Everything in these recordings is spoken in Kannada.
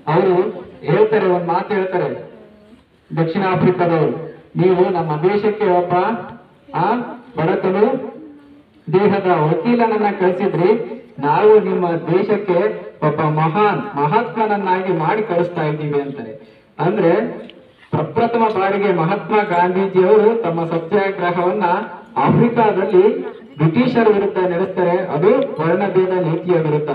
ಅವರು ಹೇಳ್ತಾರೆ ಒಂದ್ ಮಾತು ಹೇಳ್ತಾರೆ ದಕ್ಷಿಣ ಆಫ್ರಿಕಾದವರು ನೀವು ನಮ್ಮ ದೇಶಕ್ಕೆ ಒಬ್ಬ ಆ ಬಡಕಲು ದೇಹದ ವಕೀಲನನ್ನ ಕಳಿಸಿದ್ರಿ ನಾವು ನಿಮ್ಮ ದೇಶಕ್ಕೆ ಒಬ್ಬ ಮಹಾನ್ ಮಹಾತ್ಮನನ್ನಾಗಿ ಮಾಡಿ ಕಳಿಸ್ತಾ ಇದ್ದೀವಿ ಅಂತಾರೆ ಅಂದ್ರೆ ಪ್ರಪ್ರಥಮ ಬಾರಿಗೆ ಮಹಾತ್ಮ ಗಾಂಧೀಜಿಯವರು ತಮ್ಮ ಸತ್ಯಾಗ್ರಹವನ್ನ ಆಫ್ರಿಕಾದಲ್ಲಿ ಬ್ರಿಟಿಷರ ವಿರುದ್ಧ ನಡೆಸ್ತಾರೆ ಅದು ವರ್ಣಭೇದ ನೀತಿಯ ವಿರುದ್ಧ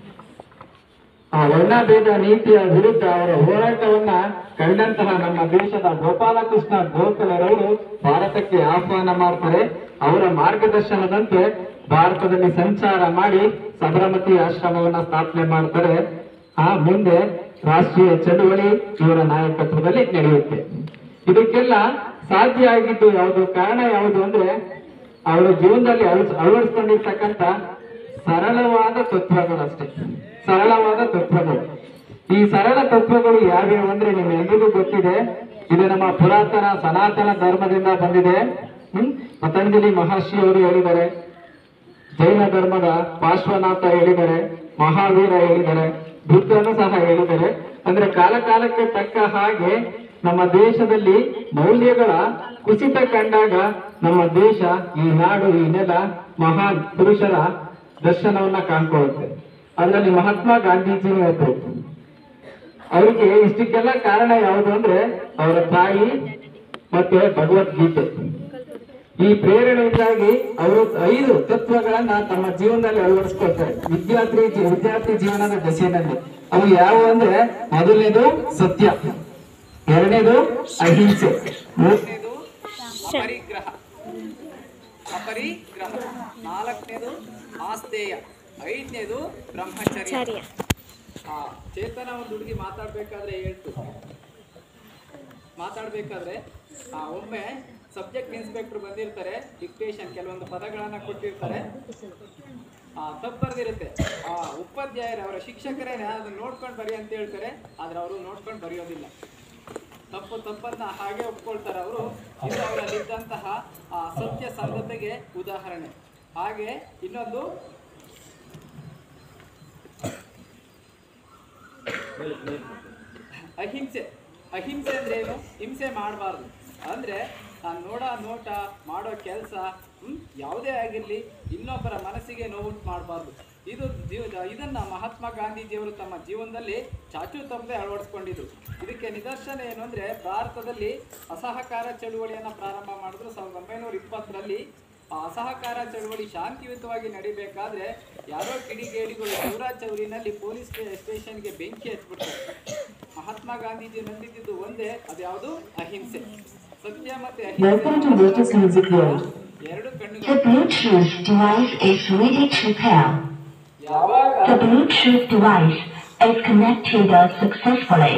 ಆ ವರ್ಣಭೇದ ನೀತಿಯ ವಿರುದ್ಧ ಅವರ ಹೋರಾಟವನ್ನ ಕಂಡಂತಹ ನಮ್ಮ ದೇಶದ ಗೋಪಾಲಕೃಷ್ಣ ಗೋಖಲೆರವರು ಭಾರತಕ್ಕೆ ಆಹ್ವಾನ ಮಾಡ್ತಾರೆ ಅವರ ಮಾರ್ಗದರ್ಶನದಂತೆ ಭಾರತದಲ್ಲಿ ಸಂಚಾರ ಮಾಡಿ ಸಬರಮತಿ ಆಶ್ರಮವನ್ನ ಸ್ಥಾಪನೆ ಮಾಡ್ತಾರೆ ಆ ಮುಂದೆ ರಾಷ್ಟ್ರೀಯ ಚಳುವಳಿ ಇವರ ನಾಯಕತ್ವದಲ್ಲಿ ನಡೆಯುತ್ತೆ ಇದಕ್ಕೆಲ್ಲ ಸಾಧ್ಯ ಆಗಿದ್ದು ಯಾವುದು ಕಾರಣ ಯಾವುದು ಅಂದ್ರೆ ಅವರ ಜೀವನದಲ್ಲಿ ಅಳವಡಿಸ್- ಅಳವಡಿಸ್ಕೊಂಡಿರ್ತಕ್ಕಂಥ ಸರಳವಾದ ತತ್ವಗಳಷ್ಟೇ ಸರಳವಾದ ತತ್ವಗಳು ಈ ಸರಳ ತತ್ವಗಳು ಯಾವ್ಯಾವು ಅಂದ್ರೆ ನಿಮ್ಮೆಲ್ಲರಿಗೂ ಗೊತ್ತಿದೆ ಇದು ನಮ್ಮ ಪುರಾತನ ಸನಾತನ ಧರ್ಮದಿಂದ ಬಂದಿದೆ ಹ್ಮ್ ಪತಂಜಲಿ ಮಹರ್ಷಿ ಅವರು ಹೇಳಿದ್ದಾರೆ ಜೈನ ಧರ್ಮದ ಪಾರ್ಶ್ವನಾಥ ಹೇಳಿದ್ದಾರೆ ಮಹಾವೀರ ಹೇಳಿದ್ದಾರೆ ಬುದ್ಧನು ಸಹ ಹೇಳಿದ್ದಾರೆ ಅಂದ್ರೆ ಕಾಲ ಕಾಲಕ್ಕೆ ತಕ್ಕ ಹಾಗೆ ನಮ್ಮ ದೇಶದಲ್ಲಿ ಮೌಲ್ಯಗಳ ಕುಸಿತ ಕಂಡಾಗ ನಮ್ಮ ದೇಶ ಈ ನಾಡು ಈ ನೆಲ ಮಹಾನ್ ಪುರುಷರ ದರ್ಶನವನ್ನ ಕಾಣ್ಕೊಳ್ಳುತ್ತೆ ಅದರಲ್ಲಿ ಮಹಾತ್ಮ ಗಾಂಧೀಜಿನೂ ಒಬ್ರು ಅವರಿಗೆ ಇಷ್ಟಕ್ಕೆಲ್ಲ ಕಾರಣ ಯಾವುದು ಅಂದ್ರೆ ಅವರ ತಾಯಿ ಮತ್ತೆ ಭಗವದ್ಗೀತೆ ಈ ಪ್ರೇರಣೆಯಿಂದಾಗಿ ಅವರು ಐದು ತತ್ವಗಳನ್ನ ತಮ್ಮ ಜೀವನದಲ್ಲಿ ಅಳವಡಿಸ್ಕೊಳ್ತಾರೆ ವಿದ್ಯಾರ್ಥಿ ಜೀ- ವಿದ್ಯಾರ್ಥಿ ಜೀವನದ ದಶೆಯಲ್ಲಿ ಅವು ಯಾವುವು ಅಂದ್ರೆ ಮೊದಲನೇದು ಸತ್ಯ ಎರಡನೇದು ಅಹಿಂಸೆ ಮೂರನೇದು ಅಪರಿಗ್ರಹ ಅಪರಿಗ್ರಹ ನಾಲ್ಕನೇದು ಆಸ್ತೇಯ ಐದನೇದು ಬ್ರಹ್ಮಚರ್ಯ ಚರ್ಯ ಆ ಚೇತನ ಒಂದು ಹುಡುಗಿ ಮಾತಾಡ್ಬೇಕಾದ್ರೆ ಹೇಳ್ತು ಮಾತಾಡ್ಬೇಕಾದ್ರೆ ಆ ಒಮ್ಮೆ ಸಬ್ಜೆಕ್ಟ್ ಇನ್ಸ್ಪೆಕ್ಟರ್ ಬಂದಿರ್ತಾರೆ ಡಿಕ್ಟೇಷನ್ ಕೆಲವೊಂದು ಪದಗಳನ್ನ ಕೊಟ್ಟಿರ್ತಾರೆ ಆ ತಪ್ಪು ಬರ್ದಿರುತ್ತೆ ಆ ಉಪಾಧ್ಯಾಯರು ಅವರ ಶಿಕ್ಷಕರೇ ಅದನ್ನ ನೋಡ್ಕೊಂಡು ಬರಿ ಅಂತ ಹೇಳ್ತಾರೆ ಆದ್ರೆ ಅವರು ನೋಡ್ಕೊಂಡು ಬರೆಯೋದಿಲ್ಲ ತಪ್ಪು ತಪ್ಪನ್ನ ಹಾಗೆ ಒಪ್ಕೊಳ್ತಾರೆ ಅವರು ಇದು ಅವರಲ್ಲಿದ್ದಂತಹ ಆ ಸತ್ಯಸಂಧತೆಗೆ ಉದಾಹರಣೆ ಹಾಗೆ ಇನ್ನೊಂದು ಅಹಿಂಸೆ ಅಹಿಂಸೆ ಅಂದ್ರೆ ಏನು ಹಿಂಸೆ ಮಾಡಬಾರ್ದು ಅಂದ್ರೆ ನಾನು ನೋಡೋ ನೋಟ ಮಾಡೋ ಕೆಲಸ ಯಾವುದೇ ಆಗಿರಲಿ ಇನ್ನೊಬ್ಬರ ಮನಸ್ಸಿಗೆ ನೋವುಂಟು ಮಾಡಬಾರ್ದು ಇದು ಜೀವ ಇದನ್ನ ಮಹಾತ್ಮ ಗಾಂಧೀಜಿಯವರು ತಮ್ಮ ಜೀವನದಲ್ಲಿ ಚಾಚು ತಪ್ಪದೆ ಅಳವಡಿಸ್ಕೊಂಡಿದ್ರು ಇದಕ್ಕೆ ನಿದರ್ಶನ ಏನು ಅಂದ್ರೆ ಭಾರತದಲ್ಲಿ ಅಸಹಕಾರ ಚಳುವಳಿಯನ್ನ ಪ್ರಾರಂಭ ಮಾಡಿದ್ರು ಸಾವಿರದ ಒಂಬೈನೂರ ಇಪ್ಪತ್ತರಲ್ಲಿ ಆ ಅಸಹಕಾರ ಚಳವಳಿ ಶಾಂತಿಯುತವಾಗಿ ನಡಿಬೇಕಾದ್ರೆ ಯಾರೋ ಕಿಡಿಗೇಡಿಗಳು ಚೌರಾ ಚೌರಿನಲ್ಲಿ ಪೊಲೀಸ್ ಸ್ಟೇ- ಸ್ಟೇಷನ್ಗೆ ಬೆಂಕಿ ಹಚ್ಬಿಡ್ತಾರೆ ಮಹಾತ್ಮ ಗಾಂಧೀಜಿ ನಂಬಿದ್ದು ಒಂದೇ ಅದ್ಯಾವುದು ಅಹಿಂಸೆ ಸತ್ಯ ಮತ್ತೆ Welcome to ಅಹಿಂಸೆ Lotus Music World. ಎರಡು The ಕಣ್ಣುಗಳು Bluetooth device is ready to pair. ಯಾವಾಗ The Bluetooth device is connected successfully.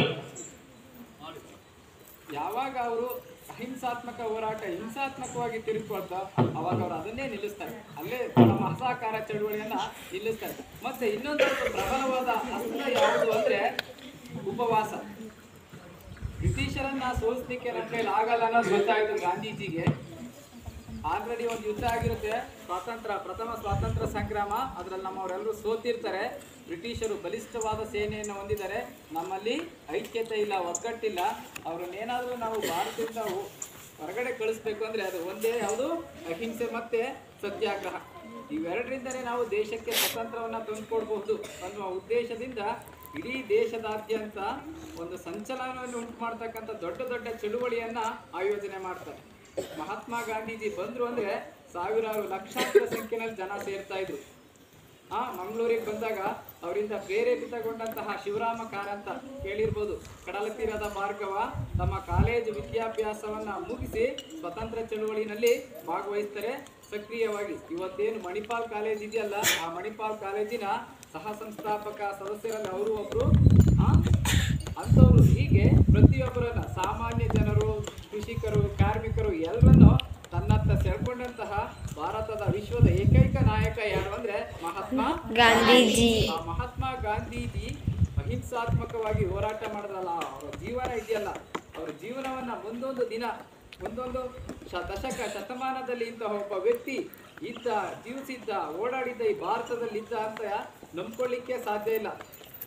ಯಾವಾಗ ಅವರು ಅಹಿಂಸಾತ್ಮಕ ಹೋರಾಟ ಹಿಂಸಾತ್ಮಕವಾಗಿ ತಿರುಗಿಕೊಳ್ತಾ ಅವಾಗ ಅವರು ಅದನ್ನೇ ನಿಲ್ಲಿಸ್ತಾರೆ ಅಲ್ಲೇ ನಮ್ಮ ಅಸಹಕಾರ ಚಳುವಳಿಯನ್ನ ನಿಲ್ಲಿಸ್ತಾರೆ ಮತ್ತೆ ಇನ್ನೊಂದು ಪ್ರಬಲವಾದ ಅಸ್ತ್ರ ಯಾವುದು ಅಂದ್ರೆ ಉಪವಾಸ ಬ್ರಿಟಿಷರನ್ನ ಸೋಲಿಸ್ಲಿಕ್ಕೆ ನಮ್ಮ ಕೈಲಿ ಆಗಲ್ಲ ಅನ್ನೋದು ಗೊತ್ತಾಯ್ತು ಗಾಂಧೀಜಿಗೆ ಆಲ್ರೆಡಿ ಒಂದು ಯುದ್ಧ ಆಗಿರುತ್ತೆ ಸ್ವಾತಂತ್ರ್ಯ ಪ್ರಥಮ ಸ್ವಾತಂತ್ರ್ಯ ಸಂಗ್ರಾಮ ಅದ್ರಲ್ಲಿ ನಮ್ಮವರೆಲ್ಲರೂ ಸೋತಿರ್ತಾರೆ ಬ್ರಿಟಿಷರು ಬಲಿಷ್ಠವಾದ ಸೇನೆಯನ್ನು ಹೊಂದಿದ್ದಾರೆ ನಮ್ಮಲ್ಲಿ ಐಕ್ಯತೆ ಇಲ್ಲ ಒಗ್ಗಟ್ಟಿಲ್ಲ ಅವ್ರನ್ನೇನಾದ್ರೂ ನಾವು ಭಾರತದಿಂದ ಹೊ- ಹೊರಗಡೆ ಕಳಿಸ್ಬೇಕು ಅಂದ್ರೆ ಅದು ಒಂದೇ ಯಾವುದು ಅಹಿಂಸೆ ಮತ್ತೆ ಸತ್ಯಾಗ್ರಹ ಇವೆರಡರಿಂದನೇ ನಾವು ದೇಶಕ್ಕೆ ಸ್ವತಂತ್ರವನ್ನ ತಂದುಕೊಡ್ಬಹುದು ಅನ್ನುವ ಉದ್ದೇಶದಿಂದ ಇಡೀ ದೇಶದಾದ್ಯಂತ ಒಂದು ಸಂಚಲನವನ್ನು ಉಂಟು ಮಾಡ್ತಕ್ಕಂಥ ದೊಡ್ಡ ದೊಡ್ಡ ಚಳುವಳಿಯನ್ನ ಆಯೋಜನೆ ಮಾಡ್ತಾರೆ ಮಹಾತ್ಮ ಗಾಂಧೀಜಿ ಬಂದ್ರು ಅಂದ್ರೆ ಸಾವಿರಾರು ಲಕ್ಷಾಂತರ ಸಂಖ್ಯೆಯಲ್ಲಿ ಜನ ಸೇರ್ತಾ ಇದ್ರು ಆ ಮಂಗಳೂರಿಗೆ ಬಂದಾಗ ಅವರಿಂದ ಪ್ರೇರೇಪಿತಗೊಂಡಂತಹ ಶಿವರಾಮ ಕಾರಂತ ಕೇಳಿರ್ಬೋದು ಕಡಲ ತೀರದ ಭಾರ್ಗವ ತಮ್ಮ ಕಾಲೇಜು ವಿದ್ಯಾಭ್ಯಾಸವನ್ನ ಮುಗಿಸಿ ಸ್ವತಂತ್ರ ಚಳುವಳಿನಲ್ಲಿ ಭಾಗವಹಿಸ್ತಾರೆ ಸಕ್ರಿಯವಾಗಿ ಇವತ್ತೇನು ಮಣಿಪಾಲ್ ಕಾಲೇಜ್ ಇದೆಯಲ್ಲ ಆ ಮಣಿಪಾಲ್ ಕಾಲೇಜಿನ ಸಹ ಸಂಸ್ಥಾಪಕ ಸದಸ್ಯರಲ್ಲಿ ಅವರು ಒಬ್ರು ಆ ಅಂಥವ್ರು ಹೀಗೆ ಪ್ರತಿಯೊಬ್ಬರನ್ನ ಸಾಮಾನ್ಯ ಜನರು ಕೃಷಿಕರು ಕಾರ್ಮಿಕರು ಎಲ್ಲರನ್ನು ತನ್ನತ್ತ ಸೆಳ್ಕೊಂಡಂತಹ ಭಾರತದ ವಿಶ್ವದ ಏಕೈಕ ನಾಯಕ ಯಾರು ಅಂದ್ರೆ ಮಹಾತ್ಮ ಗಾಂಧೀಜಿ ಆ ಮಹಾತ್ಮ ಗಾಂಧೀಜಿ ಅಹಿಂಸಾತ್ಮಕವಾಗಿ ಹೋರಾಟ ಮಾಡಿದ್ರಲ್ಲ ಅವರ ಜೀವನ ಇದೆಯಲ್ಲ ಅವರ ಜೀವನವನ್ನ ಒಂದೊಂದು ದಿನ ಒಂದೊಂದು ಶ- ದಶಕ ಶತಮಾನದಲ್ಲಿ ಇಂತಹ ಒಬ್ಬ ವ್ಯಕ್ತಿ ಇದ್ದ ಜೀವಿಸಿದ್ದ ಓಡಾಡಿದ್ದ ಈ ಭಾರತದಲ್ಲಿ ಇದ್ದ ಅಂತ ನಂಬ್ಕೊಳ್ಳಿಕ್ಕೆ ಸಾಧ್ಯ ಇಲ್ಲ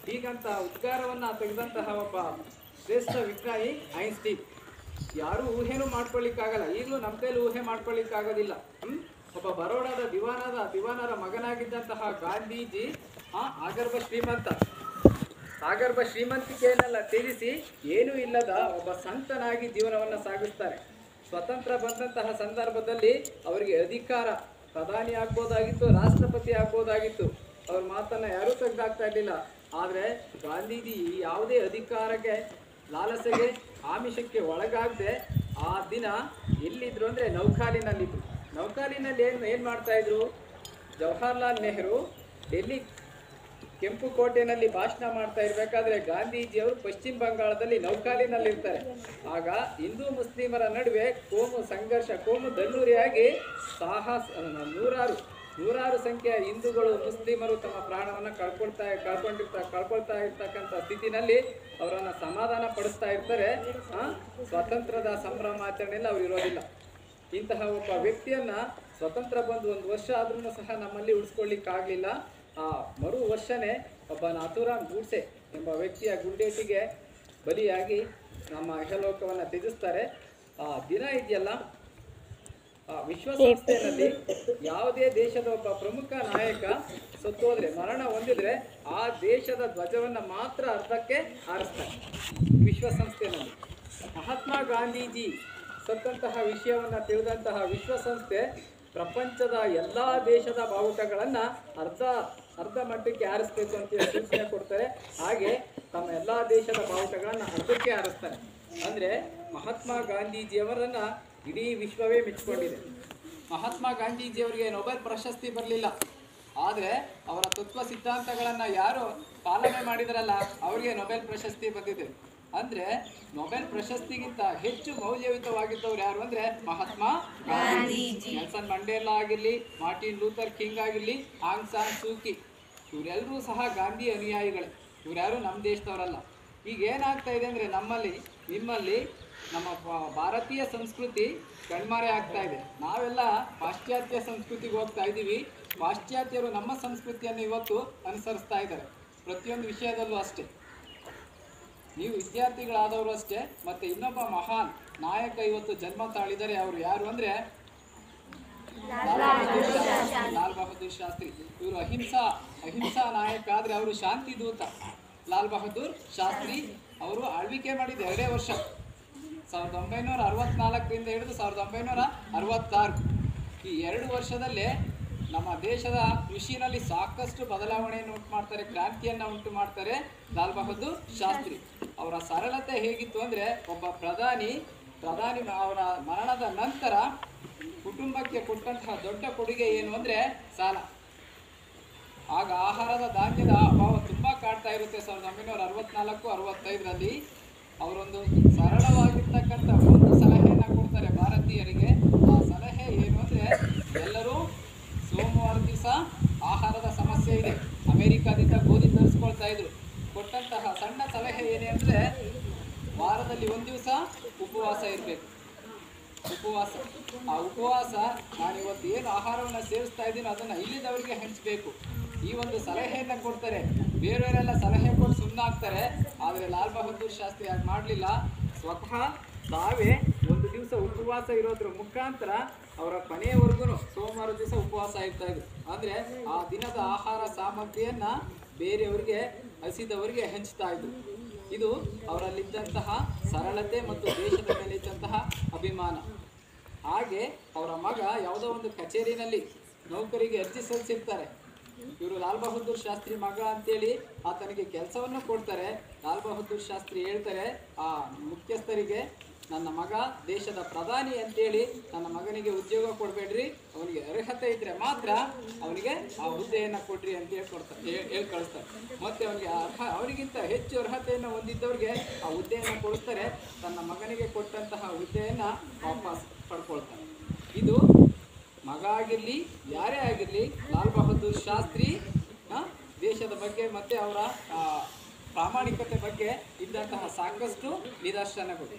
ಹೀಗಂತ ಉದ್ಗಾರವನ್ನ ತೆಗೆದಂತಹ ಒಬ್ಬ ಶ್ರೇಷ್ಠ ವಿಜ್ಞಾನಿ ಐನ್ಸ್ಟೀನ್ ಯಾರು ಊಹೆನೂ ಮಾಡ್ಕೊಳ್ಳಿಕ್ಕಾಗಲ್ಲ ಈಗಲೂ ನಮ್ಮ ಕೈಲಿ ಊಹೆ ಮಾಡ್ಕೊಳ್ಳಿಕ್ಕಾಗೋದಿಲ್ಲ ಹ್ಮ್? ಒಬ್ಬ ಬರೋಡಾದ ದಿವಾನದ ದಿವಾನರ ಮಗನಾಗಿದ್ದಂತಹ ಗಾಂಧೀಜಿ ಆ ಆಗರ್ಭ ಶ್ರೀಮಂತ ಆಗರ್ಭ ಶ್ರೀಮಂತಿಕೆಯನ್ನೆಲ್ಲ ತ್ಯಜಿಸಿ ಏನೂ ಇಲ್ಲದ ಒಬ್ಬ ಸಂತನಾಗಿ ಜೀವನವನ್ನು ಸಾಗಿಸ್ತಾರೆ ಸ್ವತಂತ್ರ ಬಂದಂತಹ ಸಂದರ್ಭದಲ್ಲಿ ಅವರಿಗೆ ಅಧಿಕಾರ ಪ್ರಧಾನಿ ಆಗ್ಬೋದಾಗಿತ್ತು ರಾಷ್ಟ್ರಪತಿ ಆಗ್ಬೋದಾಗಿತ್ತು ಅವ್ರ ಮಾತನ್ನ ಯಾರೂ ತೆಗೆದಾಕ್ತಾ ಇರಲಿಲ್ಲ ಆದರೆ ಗಾಂಧೀಜಿ ಯಾವುದೇ ಅಧಿಕಾರಕ್ಕೆ ಲಾಲಸೆಗೆ ಆಮಿಷಕ್ಕೆ ಒಳಗಾಗದೆ ಆ ದಿನ ಎಲ್ಲಿದ್ರು ಅಂದರೆ ನೌಖಾಲಿನಲ್ಲಿದ್ರು ನೌಖಾಲಿನಲ್ಲಿ ಏನು ಏನು ಮಾಡ್ತಾ ಇದ್ರು ಜವಾಹರ್ಲಾಲ್ ನೆಹರು ಡೆಲ್ಲಿ ಕೆಂಪು ಕೋಟೆನಲ್ಲಿ ಭಾಷಣ ಮಾಡ್ತಾ ಇರಬೇಕಾದ್ರೆ ಗಾಂಧೀಜಿಯವರು ಪಶ್ಚಿಮ ಬಂಗಾಳದಲ್ಲಿ ನೌಕಾಲಿನಲ್ಲಿ ಇರ್ತಾರೆ ಆಗ ಹಿಂದೂ ಮುಸ್ಲಿಮರ ನಡುವೆ ಕೋಮು ಸಂಘರ್ಷ ಕೋಮು ದಲ್ಲೂರಿಯಾಗಿ ಸಾಹಸ ನೂರಾರು ನೂರಾರು ಸಂಖ್ಯೆಯ ಹಿಂದೂಗಳು ಮುಸ್ಲಿಮರು ತಮ್ಮ ಪ್ರಾಣವನ್ನು ಕಳ್ಕೊಳ್ತಾ ಕಳ್ಕೊಂಡಿರ್ತಾ ಕಳ್ಕೊಳ್ತಾ ಇರ್ತಕ್ಕಂಥ ಸ್ಥಿತಿನಲ್ಲಿ ಅವರನ್ನು ಸಮಾಧಾನ ಪಡಿಸ್ತಾ ಇರ್ತಾರೆ ಆ, ಸ್ವಾತಂತ್ರ್ಯದ ಸಂಭ್ರಮಾಚರಣೆಯಲ್ಲಿ ಅವ್ರು ಇರೋದಿಲ್ಲ ಇಂತಹ ಒಬ್ಬ ವ್ಯಕ್ತಿಯನ್ನ ಸ್ವತಂತ್ರ ಬಂದು ಒಂದು ವರ್ಷ ಆದ್ರೂ ಸಹ ನಮ್ಮಲ್ಲಿ ಉಳಿಸ್ಕೊಳ್ಳಿಕ್ಕಾಗಲಿಲ್ಲ ಆ ಮರು ವರ್ಷನೇ ಒಬ್ಬ ನಾಥುರಾಮ್ ಗೂಡ್ಸೆ ಎಂಬ ವ್ಯಕ್ತಿಯ ಗುಂಡೇಟಿಗೆ ಬಲಿಯಾಗಿ ನಮ್ಮ ಇಹಲೋಕವನ್ನು ತ್ಯಜಿಸ್ತಾರೆ ಆ ದಿನ ಇದೆಯಲ್ಲ ಆ ವಿಶ್ವಸಂಸ್ಥೆಯಲ್ಲಿ ಯಾವುದೇ ದೇಶದ ಒಬ್ಬ ಪ್ರಮುಖ ನಾಯಕ ಸತ್ತೋದ್ರೆ ಮರಣ ಹೊಂದಿದ್ರೆ ಆ ದೇಶದ ಧ್ವಜವನ್ನು ಮಾತ್ರ ಅರ್ಧಕ್ಕೆ ಹಾರಿಸ್ತಾರೆ ವಿಶ್ವಸಂಸ್ಥೆಯಲ್ಲಿ ಮಹಾತ್ಮ ಗಾಂಧೀಜಿ ಸತ್ತಂತಹ ವಿಷಯವನ್ನು ತಿಳಿದಂತಹ ವಿಶ್ವಸಂಸ್ಥೆ ಪ್ರಪಂಚದ ಎಲ್ಲ ದೇಶದ ಬಾವುಟಗಳನ್ನು ಅರ್ಧ ಅರ್ಧ ಮಟ್ಟಕ್ಕೆ ಹಾರಿಸ್ಬೇಕು ಅಂತ ಹೇಳಿ ಸೂಚನೆ ಕೊಡ್ತಾರೆ ಹಾಗೆ ತಮ್ಮ ಎಲ್ಲ ದೇಶದ ಬಾವುಟಗಳನ್ನು ಅರ್ಧಕ್ಕೆ ಹಾರಿಸ್ತಾರೆ ಅಂದರೆ ಮಹಾತ್ಮ ಗಾಂಧೀಜಿಯವರನ್ನ ಇಡೀ ವಿಶ್ವವೇ ಮೆಚ್ಚಿಕೊಂಡಿದೆ ಮಹಾತ್ಮ ಗಾಂಧೀಜಿಯವರಿಗೆ ನೊಬೆಲ್ ಪ್ರಶಸ್ತಿ ಬರಲಿಲ್ಲ ಆದರೆ ಅವರ ತತ್ವ ಸಿದ್ಧಾಂತಗಳನ್ನು ಯಾರು ಪಾಲನೆ ಮಾಡಿದರಲ್ಲ ಅವರಿಗೆ ನೊಬೆಲ್ ಪ್ರಶಸ್ತಿ ಬಂದಿದೆ ಅಂದ್ರೆ ನೊಬೆಲ್ ಪ್ರಶಸ್ತಿಗಿಂತ ಹೆಚ್ಚು ಮೌಲ್ಯಯುತವಾಗಿದ್ದವ್ರು ಯಾರು ಅಂದ್ರೆ ಮಹಾತ್ಮ ಗಾಂಧೀಜಿ ನೆಲ್ಸನ್ ಮಂಡೇಲಾ ಆಗಿರ್ಲಿ ಮಾರ್ಟಿನ್ ಲೂಥರ್ ಕಿಂಗ್ ಆಗಿರ್ಲಿ ಆಂಗ್ ಸಾನ್ ಸೂಕಿ ಇವರೆಲ್ಲರೂ ಸಹ ಗಾಂಧಿ ಅನುಯಾಯಿಗಳೇ ಇವ್ರ್ಯಾರು ನಮ್ಮ ದೇಶದವರಲ್ಲ ಈಗ ಏನಾಗ್ತಾ ಇದೆ ಅಂದ್ರೆ ನಮ್ಮಲ್ಲಿ ನಿಮ್ಮಲ್ಲಿ ನಮ್ಮ ಭಾ- ಭಾರತೀಯ ಸಂಸ್ಕೃತಿ ಕಣ್ಮರೆ ಆಗ್ತಾ ಇದೆ ನಾವೆಲ್ಲ ಪಾಶ್ಚಾತ್ಯ ಸಂಸ್ಕೃತಿಗೆ ಹೋಗ್ತಾ ಇದ್ದೀವಿ ಪಾಶ್ಚಾತ್ಯರು ನಮ್ಮ ಸಂಸ್ಕೃತಿಯನ್ನು ಇವತ್ತು ಅನುಸರಿಸ್ತಾ ಇದ್ದಾರೆ ಪ್ರತಿಯೊಂದು ವಿಷಯದಲ್ಲೂ ಅಷ್ಟೇ ನೀವು ವಿದ್ಯಾರ್ಥಿಗಳಾದವರು ಅಷ್ಟೇ ಮತ್ತೆ ಇನ್ನೊಬ್ಬ ಮಹಾನ್ ನಾಯಕ ಇವತ್ತು ಜನ್ಮ ತಾಳಿದರೆ ಅವರು ಯಾರು ಅಂದ್ರೆ ಲಾಲ್ ಬಹದ್ದೂರ್ ಶಾಸ್ತ್ರಿ. ಲಾಲ್ ಬಹದ್ದೂರ್ ಶಾಸ್ತ್ರಿ ಇವರು ಅಹಿಂಸಾ ಅಹಿಂಸಾ ನಾಯಕ ಆದ್ರೆ ಅವರು ಶಾಂತಿ ದೂತ ಲಾಲ್ ಬಹದ್ದೂರ್ ಶಾಸ್ತ್ರಿ ಅವರು ಆಳ್ವಿಕೆ ಮಾಡಿದ ಎರಡೇ ವರ್ಷ ಸಾವಿರದ ಒಂಬೈನೂರ ಅರವತ್ನಾಲ್ಕರಿಂದ ಹಿಡಿದು ಸಾವಿರದ ಒಂಬೈನೂರ ಅರವತ್ತಾರು ಈ ಎರಡು ವರ್ಷದಲ್ಲೇ ನಮ್ಮ ದೇಶದ ಕೃಷಿನಲ್ಲಿ ಸಾಕಷ್ಟು ಬದಲಾವಣೆಯನ್ನು ಉಂಟು ಮಾಡ್ತಾರೆ ಕ್ರಾಂತಿಯನ್ನು ಉಂಟು ಮಾಡ್ತಾರೆ ಲಾಲ್ ಬಹದ್ದೂರ್ ಶಾಸ್ತ್ರಿ ಅವರ ಸರಳತೆ ಹೇಗಿತ್ತು ಅಂದರೆ ಒಬ್ಬ ಪ್ರಧಾನಿ ಪ್ರಧಾನಿ ಅವರ ಮರಣದ ನಂತರ ಕುಟುಂಬಕ್ಕೆ ಕೊಟ್ಟಂತಹ ದೊಡ್ಡ ಕೊಡುಗೆ ಏನು ಅಂದರೆ ಸಾಲ ಆಗ ಆಹಾರದ ಧಾನ್ಯದ ಅಭಾವ ತುಂಬ ಕಾಡ್ತಾ ಇರುತ್ತೆ ಸಾವಿರದ ಒಂಬೈನೂರ ಅರವತ್ನಾಲ್ಕು ಅರವತ್ತೈದರಲ್ಲಿ ಅವರೊಂದು ಸರಳವಾಗಿರ್ತಕ್ಕಂಥ ಒಂದು ಸಲಹೆಯನ್ನು ಕೊಡ್ತಾರೆ ಭಾರತೀಯರಿಗೆ ಆ ಸಲಹೆ ಏನು ಅಂದರೆ ಎಲ್ಲರೂ ಸೋಮವಾರ ದಿವಸ ಆಹಾರದ ಸಮಸ್ಯೆ ಇದೆ ಅಮೆರಿಕಾದಿಂದ ಗೋಧಿ ತರಿಸ್ಕೊಳ್ತಾ ಇದ್ರು ಕೊಟ್ಟಂತಹ ಸಣ್ಣ ಸಲಹೆ ಏನೇ ಅಂದರೆ ವಾರದಲ್ಲಿ ಒಂದು ದಿವಸ ಉಪವಾಸ ಇರಬೇಕು ಉಪವಾಸ ಆ ಉಪವಾಸ ನಾನು ಇವತ್ತು ಏನು ಆಹಾರವನ್ನು ಸೇವಿಸ್ತಾ ಇದ್ದೀನೋ ಅದನ್ನು ಇಲ್ಲಿದ್ದವರಿಗೆ ಹಂಚಬೇಕು ಈ ಒಂದು ಸಲಹೆಯನ್ನು ಕೊಡ್ತಾರೆ ಬೇರೆಯವರೆಲ್ಲ ಸಲಹೆ ಕೊಟ್ಟು ಸುಮ್ಮನಾಗ್ತಾರೆ ಆದರೆ ಲಾಲ್ ಬಹದ್ದೂರ್ ಶಾಸ್ತ್ರಿ ಹಾಗೆ ಮಾಡಲಿಲ್ಲ ಸ್ವತಃ ತಾವೇ ಒಂದು ದಿವಸ ಉಪವಾಸ ಇರೋದ್ರ ಮುಖಾಂತರ ಅವರ ಕೊನೆಯವರೆಗೂ ಸೋಮವಾರ ದಿವಸ ಉಪವಾಸ ಇರ್ತಾ ಇದ್ರು ಅಂದರೆ ಆ ದಿನದ ಆಹಾರ ಸಾಮಗ್ರಿಯನ್ನು ಬೇರೆಯವರಿಗೆ ಹಸಿದವರಿಗೆ ಹಂಚ್ತಾ ಇದ್ರು ಇದು ಅವರಲ್ಲಿದ್ದಂತಹ ಸರಳತೆ ಮತ್ತು ದೇಶದ ಮೇಲೆ ಇದ್ದಂತಹ ಅಭಿಮಾನ ಹಾಗೆ ಅವರ ಮಗ ಯಾವುದೋ ಒಂದು ಕಚೇರಿನಲ್ಲಿ ನೌಕರಿಗೆ ಅರ್ಜಿ ಸಲ್ಲಿಸಿರ್ತಾರೆ ಇವರು ಲಾಲ್ ಬಹದ್ದೂರ್ ಶಾಸ್ತ್ರಿ ಮಗ ಅಂತೇಳಿ ಆತನಿಗೆ ಕೆಲಸವನ್ನು ಕೊಡ್ತಾರೆ ಲಾಲ್ ಬಹದ್ದೂರ್ ಶಾಸ್ತ್ರಿ ಹೇಳ್ತಾರೆ ಆ ಮುಖ್ಯಸ್ಥರಿಗೆ ನನ್ನ ಮಗ ದೇಶದ ಪ್ರಧಾನಿ ಅಂತೇಳಿ ನನ್ನ ಮಗನಿಗೆ ಉದ್ಯೋಗ ಕೊಡಬೇಡ್ರಿ ಅವನಿಗೆ ಅರ್ಹತೆ ಇದ್ರೆ ಮಾತ್ರ ಅವನಿಗೆ ಆ ಹುದ್ದೆಯನ್ನು ಕೊಡ್ರಿ ಅಂತ ಹೇಳಿ ಕೊಡ್ತಾರೆ ಹೇ- ಹೇಳಿ ಕಳಿಸ್ತಾರೆ ಮತ್ತೆ ಅವನಿಗೆ ಅರ್ಹ ಅವರಿಗಿಂತ ಹೆಚ್ಚು ಅರ್ಹತೆಯನ್ನು ಹೊಂದಿದ್ದವ್ರಿಗೆ ಆ ಹುದ್ದೆಯನ್ನು ಕೊಡಿಸ್ತಾರೆ ತನ್ನ ಮಗನಿಗೆ ಕೊಟ್ಟಂತಹ ಹುದ್ದೆಯನ್ನು ವಾಪಸ್ ಪಡ್ಕೊಳ್ತಾರೆ ಇದು ಮಗ ಆಗಿರಲಿ ಯಾರೇ ಆಗಿರಲಿ ಲಾಲ್ ಬಹದ್ದೂರ್ ಶಾಸ್ತ್ರಿ ಆ, ದೇಶದ ಬಗ್ಗೆ ಮತ್ತೆ ಅವರ ಆ, ಪ್ರಾಮಾಣಿಕತೆ ಬಗ್ಗೆ ಇದ್ದಂತಹ ಸಾಕಷ್ಟು ನಿದರ್ಶನಗಳು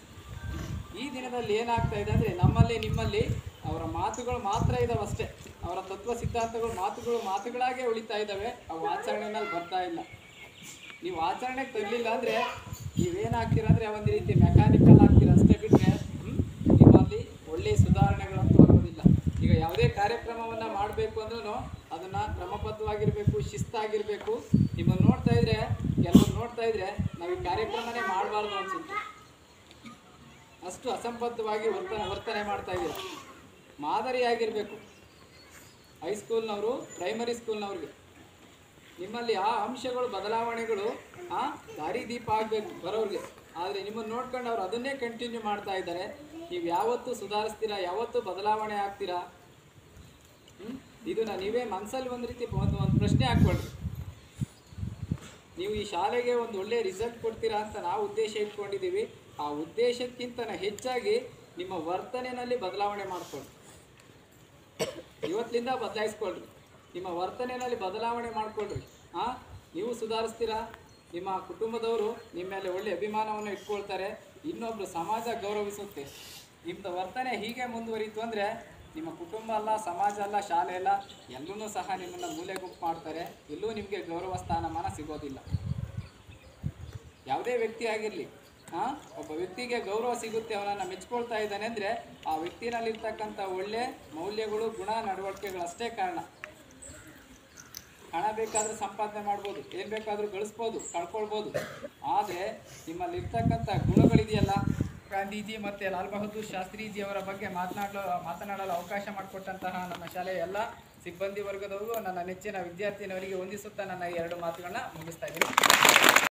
ಈ ದಿನದಲ್ಲಿ ಏನಾಗ್ತಾ ಇದೆ ಅಂದರೆ ನಮ್ಮಲ್ಲಿ ನಿಮ್ಮಲ್ಲಿ ಅವರ ಮಾತುಗಳು ಮಾತ್ರ ಇದಾವಷ್ಟೇ ಅವರ ತತ್ವ ಸಿದ್ಧಾಂತಗಳು ಮಾತುಗಳು ಮಾತುಗಳಾಗೇ ಉಳಿತಾ ಇದ್ದಾವೆ ಅವು ಆಚರಣೆನಲ್ಲಿ ಬರ್ತಾ ಇಲ್ಲ ನೀವು ಆಚರಣೆಗೆ ತರಲಿಲ್ಲ ಅಂದರೆ ನೀವೇನಾಗ್ತೀರ ಅಂದರೆ ಒಂದು ರೀತಿ ಮೆಕ್ಯಾನಿಕಲ್ ಆಗ್ತೀರ ಅಷ್ಟೇ ಬಿಟ್ಟರೆ ನಿಮ್ಮಲ್ಲಿ ಒಳ್ಳೆಯ ಸುಧಾರಣೆಗಳಂತೂ ಆಗೋದಿಲ್ಲ ಈಗ ಯಾವುದೇ ಕಾರ್ಯಕ್ರಮವನ್ನು ಮಾಡಬೇಕು ಅಂದ್ರೂ ಅದನ್ನು ಕ್ರಮಬದ್ಧವಾಗಿರಬೇಕು ಶಿಸ್ತಾಗಿರಬೇಕು ನಿಮ್ಮನ್ನು ನೋಡ್ತಾ ಇದ್ರೆ ಕೆಲವರು ನೋಡ್ತಾ ಇದ್ರೆ ನಾವು ಈ ಕಾರ್ಯಕ್ರಮನೇ ಮಾಡಬಾರ್ದು ಅನ್ಸುತ್ತೆ ಅಷ್ಟು ಅಸಂಬದ್ಧವಾಗಿ ವರ್ತನೆ ವರ್ತನೆ ಮಾಡ್ತಾ ಇದ್ದೀರ ಮಾದರಿಯಾಗಿರಬೇಕು ಹೈಸ್ಕೂಲ್ನವರು ಪ್ರೈಮರಿ ಸ್ಕೂಲ್ನವ್ರಿಗೆ ನಿಮ್ಮಲ್ಲಿ ಆ ಅಂಶಗಳು ಬದಲಾವಣೆಗಳು ಆ ದಾರಿದೀಪ ಆಗಬೇಕು ಬರೋರಿಗೆ ಆದರೆ ನಿಮ್ಮನ್ನು ನೋಡ್ಕೊಂಡು ಅವ್ರು ಅದನ್ನೇ ಕಂಟಿನ್ಯೂ ಮಾಡ್ತಾ ಇದ್ದಾರೆ ನೀವು ಯಾವತ್ತೂ ಸುಧಾರಿಸ್ತೀರಾ ಯಾವತ್ತೂ ಬದಲಾವಣೆ ಆಗ್ತೀರಾ ಹ್ಮ್? ಇದನ್ನ ನೀವೇ ಮನಸ್ಸಲ್ಲಿ ಒಂದು ರೀತಿ ಒಂದು ಒಂದು ಪ್ರಶ್ನೆ ಹಾಕ್ಕೊಳ್ರಿ ನೀವು ಈ ಶಾಲೆಗೆ ಒಂದು ಒಳ್ಳೆಯ ರಿಸಲ್ಟ್ ಕೊಡ್ತೀರಾ ಅಂತ ನಾವು ಉದ್ದೇಶ ಇಟ್ಕೊಂಡಿದ್ದೀವಿ ಆ ಉದ್ದೇಶಕ್ಕಿಂತ ಹೆಚ್ಚಾಗಿ ನಿಮ್ಮ ವರ್ತನೆಯಲ್ಲಿ ಬದಲಾವಣೆ ಮಾಡ್ಕೊಳ್ಳಿ ಇವತ್ತಿನಿಂದ ಬದಲಾಯಿಸ್ಕೊಳ್ರಿ ನಿಮ್ಮ ವರ್ತನೆಯಲ್ಲಿ ಬದಲಾವಣೆ ಮಾಡ್ಕೊಳ್ರಿ ಆ ನೀವು ಸುಧಾರಿಸ್ತೀರಾ ನಿಮ್ಮ ಕುಟುಂಬದವರು ನಿಮ್ಮ ಮೇಲೆ ಒಳ್ಳೆ ಅಭಿಮಾನವನ್ನು ಇಟ್ಕೊಳ್ತಾರೆ ಇನ್ನೊಬ್ರು ಸಮಾಜ ಗೌರವಿಸುತ್ತೆ ನಿಮ್ಮದು ವರ್ತನೆ ಹೀಗೆ ಮುಂದುವರಿತು ಅಂದರೆ ನಿಮ್ಮ ಕುಟುಂಬ ಅಲ್ಲ ಸಮಾಜ ಅಲ್ಲ ಶಾಲೆ ಅಲ್ಲ ಎಲ್ಲರೂ ಸಹ ನಿಮ್ಮನ್ನು ಮೂಲೆ ಗುಂಪು ಮಾಡ್ತಾರೆ ಎಲ್ಲೂ ನಿಮಗೆ ಗೌರವ ಸ್ಥಾನಮಾನ ಸಿಗೋದಿಲ್ಲ ಯಾವುದೇ ವ್ಯಕ್ತಿ ಆಗಿರಲಿ ಹಾಂ ಒಬ್ಬ ವ್ಯಕ್ತಿಗೆ ಗೌರವ ಸಿಗುತ್ತೆ ಅವನನ್ನು ಮೆಚ್ಕೊಳ್ತಾ ಇದ್ದಾನೆ ಅಂದರೆ ಆ ವ್ಯಕ್ತಿನಲ್ಲಿರ್ತಕ್ಕಂಥ ಒಳ್ಳೆ ಮೌಲ್ಯಗಳು ಗುಣ ನಡವಳಿಕೆಗಳಷ್ಟೇ ಕಾರಣ ಹಣ ಬೇಕಾದ್ರೆ ಸಂಪಾದನೆ ಮಾಡ್ಬೋದು ಏನು ಬೇಕಾದರೂ ಗಳಿಸ್ಬೋದು ಕಳ್ಕೊಳ್ಬೋದು ಆದರೆ ನಿಮ್ಮಲ್ಲಿರ್ತಕ್ಕಂಥ ಗುಣಗಳಿದೆಯಲ್ಲ ಗಾಂಧೀಜಿ ಮತ್ತು ಲಾಲ್ ಬಹದ್ದೂರ್ ಶಾಸ್ತ್ರೀಜಿಯವರ ಬಗ್ಗೆ ಮಾತನಾಡಲು ಮಾತನಾಡಲು ಅವಕಾಶ ಮಾಡಿಕೊಟ್ಟಂತಹ ನನ್ನ ಶಾಲೆಯ ಎಲ್ಲ ಸಿಬ್ಬಂದಿ ವರ್ಗದವರು ನನ್ನ ನೆಚ್ಚಿನ ವಿದ್ಯಾರ್ಥಿನವರಿಗೆ ಹೊಂದಿಸುತ್ತಾ ನನ್ನ ಈ ಎರಡು ಮಾತುಗಳನ್ನ ಮುಗಿಸ್ತಾ ಇದ್ದೀನಿ